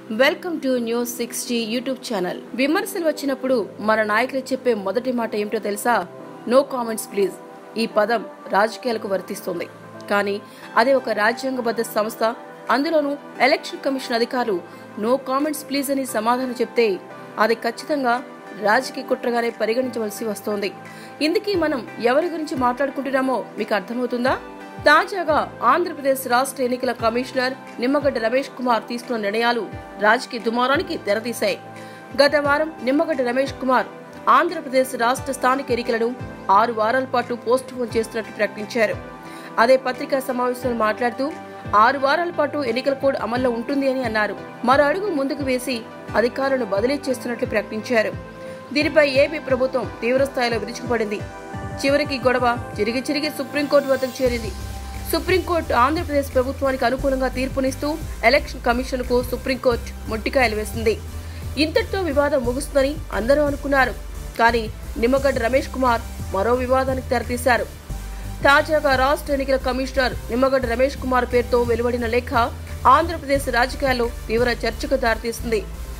welcome to news six G YouTube channel విమర్శలు వచ్చినప్పుడు మన నాయకులు చెప్పే మొదటి మాట ఏమిటో తెలుసా నో కామెంట్స్ ప్లీజ్ ఈ పదం రాజకీయాలకు వర్తిస్తుంది కానీ అదే ఒక రాజ్యాంగబద్ధ సంస్థ అందులోనూ ఎలక్షన్ కమిషన్ అధికారులు నో కామెంట్స్ ప్లీజ్ అని సమాధానం చెప్తే అది ఖచ్చితంగా రాజకీయ కుట్రగానే పరిగణించవలసి వస్తోంది ఇందుకీ మనం ఎవరి గురించి మాట్లాడుకుంటున్నామో మీకు అర్థమవుతుందా తాజాగా ఆంధ్రప్రదేశ్ రాష్ట్ర ఎన్నికల కమిషనర్ నిమ్మగడ్డ రమేష్ కుమార్ తీసుకున్న నిర్ణయాలు రాజకీయ దుమారానికి తెరతీశాయి గత వారం నిమ్మగడ్డ రమేష్ కుమార్ ఆంధ్రప్రదేశ్ రాష్ట్ర స్థానిక ఎన్నికలను ఆరు వారాల పాటు పోస్ట్ పోన్ చేస్తున్నట్లు ప్రకటించారు అదే పత్రికా సమావేశంలో మాట్లాడుతూ ఆరు వారాల పాటు ఎన్నికల కోడ్ అమల్లో ఉంటుంది అని అన్నారు మరో అడుగు ముందుకు వేసి అధికారులను బదిలీ చేస్తున్నట్లు ప్రకటించారు దీనిపై ఏపీ ప్రభుత్వం తీవ్రస్థాయిలో విరుచుకుపడింది చివరికి గొడవ చిరిగి చిరిగి సుప్రీంకోర్టు వద్దకు చేరింది సుప్రీంకోర్టు ఆంధ్రప్రదేశ్ ప్రభుత్వానికి అనుకూలంగా తీర్పునిస్తూ ఎలక్షన్ కమిషన్ కు సుప్రీంకోర్టు మొట్టికాయలు వేసింది ఇంతటితో వివాదం ముగుస్తుందని అందరూ అనుకున్నారు కానీ నిమ్మగడ్డ రమేష్ కుమార్ మరో వివాదానికి తెరతీశారు తాజాగా రాష్ట్ర ఎన్నికల కమిషనర్ నిమ్మగడ్డ రమేష్ కుమార్ పేరుతో వెలువడిన లేఖ ఆంధ్రప్రదేశ్ రాజకీయాల్లో తీవ్ర చర్చకు దారితీస్తుంది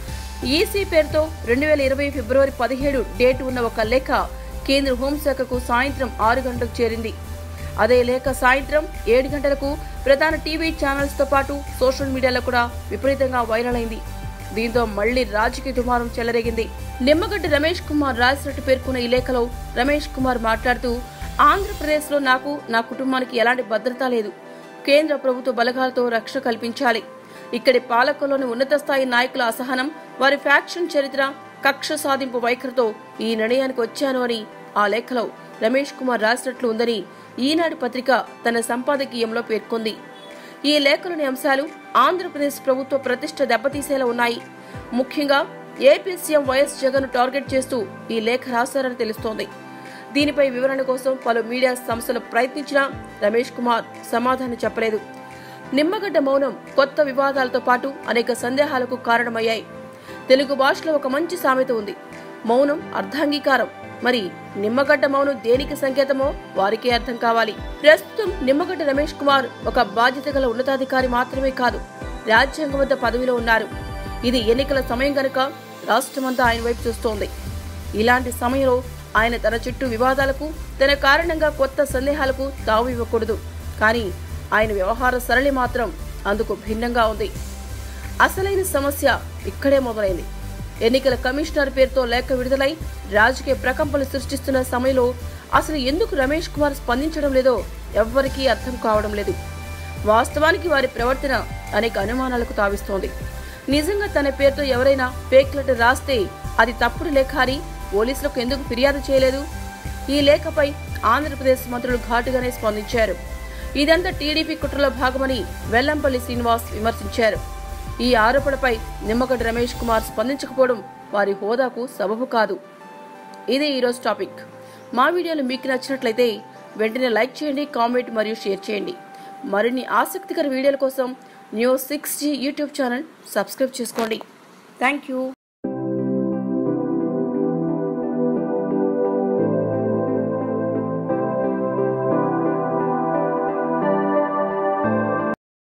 ఈసీ పేరుతో రెండు వేల ఇరవై ఫిబ్రవరి పదిహేడు డేట్ ఉన్న ఒక లేఖ కేంద్ర హోంశాఖకు సాయంత్రం ఆరు గంటలకు చేరింది అదే లేఖ సాయంత్రం ఏడు గంటలకు ప్రధాన టీవీ ఛానల్స్ తో పాటు సోషల్ మీడియాలో కూడా విపరీతంగా వైరల్ అయింది దీంతో మళ్లీ రాజకీయ దుమారం చెలరేగింది నిమ్మగడ్డ రమేష్ కుమార్ రాసినట్టు పేర్కొన్న ఈ లేఖలో రమేష్ కుమార్ మాట్లాడుతూ ఆంధ్రప్రదేశ్ లో నాకు నా కుటుంబానికి ఎలాంటి భద్రత లేదు కేంద్ర ప్రభుత్వ బలగాలతో రక్షణ కల్పించాలి ఇక్కడి పాలకుల్లోని ఉన్నత స్థాయి నాయకుల అసహనం వారి ఫ్యాక్షన్ చరిత్ర కక్ష సాధింపు వైఖరితో ఈ నిర్ణయానికి వచ్చాను అని ఆ లేఖలో రమేష్ కుమార్ రాసినట్లు ఉందని ఈనాడు పత్రిక తన సంపాదకీయంలో పేర్కొంది ఈ లేఖలోని అంశాలు ఆంధ్రప్రదేశ్ ప్రభుత్వ ప్రతిష్ట దెబ్బతీసేలా ఉన్నాయి ముఖ్యంగా AP CM YS Jagan target చేస్తూ ఈ లేఖ రాశారని తెలుస్తోంది దీనిపై వివరణ కోసం పలు మీడియా సంస్థలు ప్రయత్నించినా రమేష్ కుమార్ సమాధానం చెప్పలేదు నిమ్మగడ్డ మౌనం కొత్త వివాదాలతో పాటు అనేక సందేహాలకు కారణమయ్యాయి తెలుగు భాషలో ఒక మంచి సామెత ఉంది మౌనం అర్ధాంగీకారం మరి నిమ్మగడ్డ మౌనం దేనికి సంకేతమో వారికే అర్థం కావాలి ప్రస్తుతం నిమ్మగడ్డ రమేష్ కుమార్ ఒక బాధ్యత గల ఉన్నతాధికారి మాత్రమే కాదు రాజ్యాంగబద్ధ పదవిలో ఉన్నారు ఇది ఎన్నికల సమయం గనుక రాష్ట్రమంతా ఆయన వైపు చూస్తోంది ఇలాంటి సమయంలో ఆయన తన చుట్టూ వివాదాలకు తన కారణంగా కొత్త సందేహాలకు తావు ఇవ్వకూడదు కానీ ఆయన వ్యవహార సరళి మాత్రం అందుకు భిన్నంగా ఉంది అసలైన సమస్య ఇక్కడే మొదలైంది ఎన్నికల కమిషనర్ పేరుతో లేఖ విడుదలై రాజకీయ ప్రకంపనలు సృష్టిస్తున్న సమయంలో అసలు ఎందుకు రమేష్ కుమార్ స్పందించడం లేదో ఎవ్వరికీ అర్థం కావడం లేదు వాస్తవానికి వారి ప్రవర్తన అనేక అనుమానాలకు తావిస్తోంది నిజంగా తన పేరుతో ఎవరైనా ఫేక్ లెటర్ రాస్తే అది తప్పుడు లేఖ అని పోలీసులకు ఎందుకు ఫిర్యాదు చేయలేదు ఈ లేఖపై ఆంధ్రప్రదేశ్ మంత్రులు ఘాటుగానే స్పందించారు ఇదంతా టీడీపీ కుట్రలో భాగమని వెల్లంపల్లి శ్రీనివాస్ విమర్శించారు ఈ ఆరోపణపై నిమ్మగడ్డ రమేష్ కుమార్ స్పందించకపోవడం వారి హోదాకు సబబు కాదు ఇదే ఈరోజు టాపిక్ మా వీడియోలు మీకు నచ్చినట్లయితే వెంటనే లైక్ చేయండి కామెంట్ మరియు షేర్ చేయండి మరిన్ని ఆసక్తికర వీడియోల కోసం news six G YouTube channel subscribe చేసుకోండి థ్యాంక్ యూ